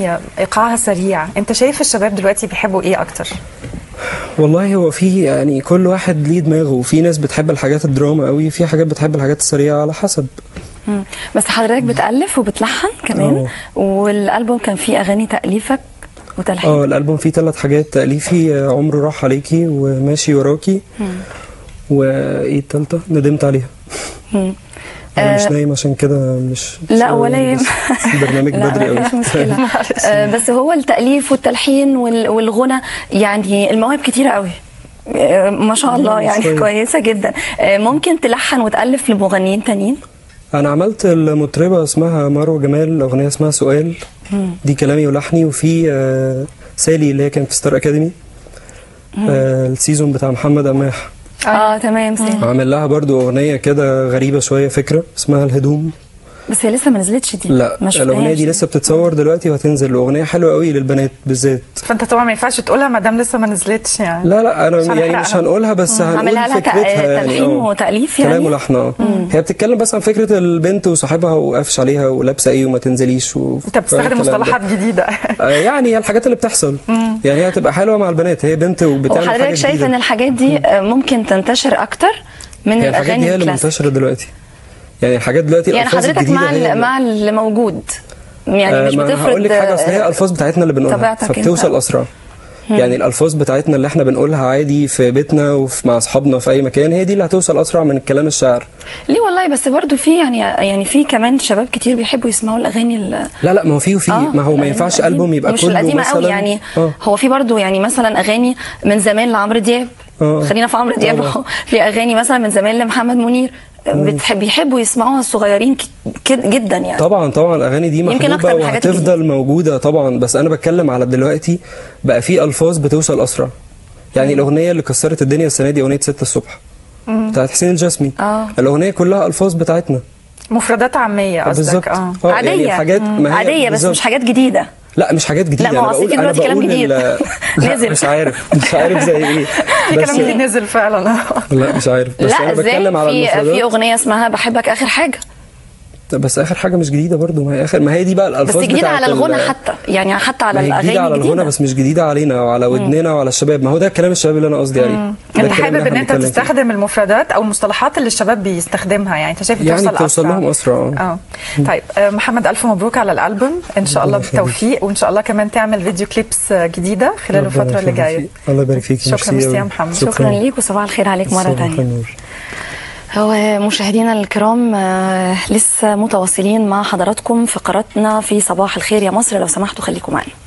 اغاني ايقاعها سريع انت شايف الشباب دلوقتي بيحبوا ايه اكتر والله هو في يعني كل واحد ليه دماغه وفي ناس بتحب الحاجات الدراما قوي في حاجات بتحب الحاجات السريعه على حسب مم. بس حضرتك بتألف وبتلحن كمان والألبوم كان فيه أغاني تأليفك وتلحين اه الالبوم فيه ثلاث حاجات تاليفي آه، عمره راح عليكي وماشي وراكي وايه التالتة ندمت عليها مم. انا مش آه، نايم عشان كده مش لا ولا يهم. بس برنامج لا بدري قوي مفيش مشكلة آه، بس هو التأليف والتلحين وال- والغنى يعني المواهب كتيرة قوي آه، ما شاء الله يعني شوية. كويسة جدا آه، ممكن تلحن وتألف لمغنيين تانيين انا عملت المطربه اسمها مروه جمال اغنيه اسمها سؤال دي كلامي ولحني وفي آه، سالي اللي هي كانت في ستار اكاديمي آه، السيزون بتاع محمد قماح اه تمام سيدي عامل لها برضو اغنيه كده غريبه شويه فكره اسمها الهدوم بس هي لسه ما نزلتش دي لا ما شفناهاش الاغنيه دي لسه بتتصور دلوقتي وهتنزل اغنيه حلوه قوي للبنات بالذات فانت طبعا ما ينفعش تقولها ما دام لسه ما نزلتش يعني لا لا انا مش يعني هنحرقها. مش هنقولها بس هنقول عاملها لها تق- فكرتها يعني تلحين آه. وتأليف يعني؟ كلام ولحن اه هي بتتكلم بس عن فكره البنت وصاحبها وقافش عليها ولابسه ايه وما تنزليش و... انت بتستخدم الكلام ده. مصطلحات جديده آه، يعني هي الحاجات اللي بتحصل يعني هي هتبقى حلوه مع البنات هي بنت وبتعمل حاجه وحضرتك شايف جديدة. ان الحاجات دي آه، ممكن تنتشر اكتر من هي الحاجات دي الاغاني هي اللي الكلاسيك منتشره دلوقتي يعني الحاجات دلوقتي يعني الألفاظ حضرتك الجديدة مع هي ال- مع اللي موجود يعني مش آه، ما أنا بتفرض هقول لك حاجه اصل هي آه، الالفاظ بتاعتنا اللي بنقولها طبيعتك أنت. فبتوصل اسرع يعني الالفاظ بتاعتنا اللي احنا بنقولها عادي في بيتنا وفي مع اصحابنا في اي مكان هي دي اللي هتوصل اسرع من الكلام الشعر ليه والله بس برضو في يعني يعني في كمان شباب كتير بيحبوا يسمعوا الاغاني ال- لا لا ما هو في وفي آه، ما هو ما الأغاني ينفعش القديمة. البوم يبقى مش كله القديمه مثلا قوي يعني اه هو في برضو يعني مثلا اغاني من زمان لعمرو دياب آه. خلينا في عمرو دياب طبعا. أهو. في اغاني مثلا من زمان لمحمد منير بتحب بيحبوا يسمعوها الصغيرين ك- ك- جدا يعني طبعا طبعا الاغاني دي يمكن محبوبه أكتر من الحاجات وهتفضل موجوده طبعا بس انا بتكلم على دلوقتي بقى في الفاظ بتوصل اسرع يعني الاغنيه اللي كسرت الدنيا السنه دي اغنيه 6 الصبح بتاعت حسين الجسمي آه. الاغنيه كلها الفاظ بتاعتنا مفردات عاميه قصدك اه آه، عاديه يعني الحاجات ما هي عاديه بس بالظبط. مش حاجات جديده لا مش حاجات جديده لا، ما هو انا أصل بقول في انا دلوقتي كلام بقول جديد. ال- لا نزل. مش عارف مش عارف زي ايه في بس كلام جديد نزل فعلا لا مش عارف بس لا انا ازاي بتكلم على في في المفردات اغنيه اسمها بحبك اخر حاجه بس اخر حاجه مش جديده برضو ما هي اخر ما هي دي بقى بس الالفاظ جديده بتاعت على الغنى ال- حتى يعني حتى على ما هي الاغاني جديده على الغنى بس مش جديده علينا وعلى ودننا وعلى الشباب ما هو ده كلام الشباب اللي انا قصدي عليه ده انت الكلام حابب اللي ان احنا انت بنتكلم فيه. تستخدم المفردات او المصطلحات اللي الشباب بيستخدمها يعني انت شايف يعني بتوصل بتوصل أسرع. لهم اسرع آه. اه طيب آه، محمد الف مبروك على الالبوم ان شاء الله ربنا يخليك. بالتوفيق وان شاء الله كمان تعمل فيديو كليبس آه، جديده خلال ربنا الفتره اللي يخليك. جايه الله يبارك فيك شكرا ميرسي يا محمد شكرا ليك وصباح الخير عليك مره صباح ثانيه النور. هو مشاهدينا الكرام آه، لسه متواصلين مع حضراتكم فقراتنا في صباح الخير يا مصر لو سمحتوا خليكم معنا